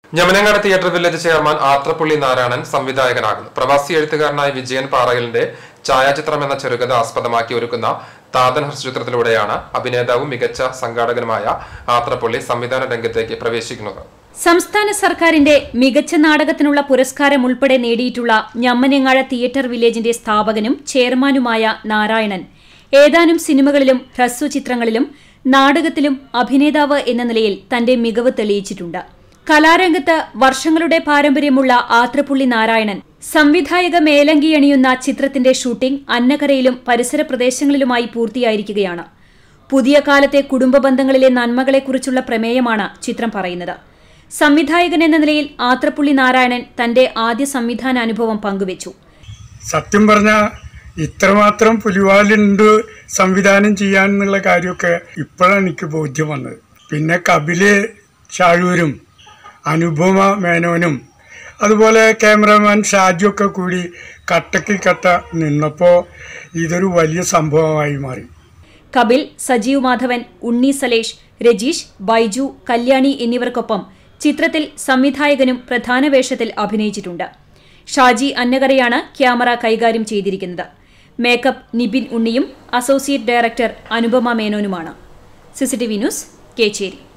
ഞമനങ്ങാട് theatre village chairman Athrappully Narayanan സംവിധായകനാകുന്നു പ്രവാസി എഴുത്തുകാരനായ വിജയൻ പാറയലിന്റെ ഛായാചിത്രം എന്ന ചെറുകഥ ആസ്പദമാക്കി ഒരുക്കുന്ന താതൻ ഹ്രസ്വചിത്രത്തിലൂടെയാണ് അഭിനേതാവും മികച്ച സംഘാടകനുമായ ആത്രപ്പുള്ളി സംവിധാന രംഗത്തേക്ക് പ്രവേശിക്കുന്നത് സംസ്ഥാന സർക്കാരിന്റെ മികച്ച നാടകത്തിനുള്ള പുരസ്കാരം ഉൾപ്പെടെ നേടിയിട്ടുള്ള ഞമ്മനെങ്ങാഴ തിയേറ്റർ വില്ലേജിന്റെ സ്ഥാപകനും ചെയർമാനുമായ നാരായണൻ ഏതാനും സിനിമകളിലും ഹ്രസ്വചിത്രങ്ങളിലും നാടകത്തിലും അഭിനേതാവ് എന്ന നിലയിൽ തന്റെ മികവ് തെളിയിച്ചിട്ടുണ്ട് കലാരംഗത്ത് വർഷങ്ങളുടെ പാരമ്പര്യമുള്ള ആത്രപ്പുള്ളി നാരായണൻ സംവിധായക മേലങ്കി അണിയുന്ന ചിത്രത്തിന്റെ ഷൂട്ടിംഗ് അന്നകരയിലും പരിസര പ്രദേശങ്ങളിലുമായി പൂർത്തിയായിരിക്കുകയാണ് പുതിയ കാലത്തെ കുടുംബ ബന്ധങ്ങളിലെ നന്മകളെക്കുറിച്ചുള്ള പ്രമേയമാണ് ചിത്രം പറയുന്നത് സംവിധായകൻ എന്ന നിലയിൽ ആത്രപ്പുള്ളി നാരായണൻ തന്റെ ആദ്യ സംവിധാന അനുഭവം പങ്കുവച്ചു സത്യം പറഞ്ഞ ഇത്രമാത്രം പുലിവാലുണ്ട് സംവിധാനം ചെയ്യാനെന്നുള്ള കാര്യമൊക്കെ ഇപ്പോഴാണ് എനിക്ക് ബോധ്യം വന്നത് പിന്നെ കപില് ഷാഴൂരും അനുപമ മേനോനും അതുപോലെ ക്യാമറമാൻ ഷാജിയൊക്കെ കൂടി കട്ടക്ക് കട്ട നിന്നപ്പോൾ ഇതൊരു വലിയ സംഭവമായി മാറി കപിൽ സജീവ് മാധവൻ ഉണ്ണി സലേഷ് രജീഷ് ബൈജു കല്യാണി എന്നിവർക്കൊപ്പം ചിത്രത്തിൽ സംവിധായകനും പ്രധാന വേഷത്തിൽ അഭിനയിച്ചിട്ടുണ്ട് ഷാജി അന്നകരയാണ് ക്യാമറ കൈകാര്യം ചെയ്തിരിക്കുന്നത് മേക്കപ്പ് നിബിൻ ഉണ്ണിയും അസോസിയേറ്റ് ഡയറക്ടർ അനുപമ മേനോനുമാണ് സിസിടിവി ന്യൂസ് കേച്ചേരി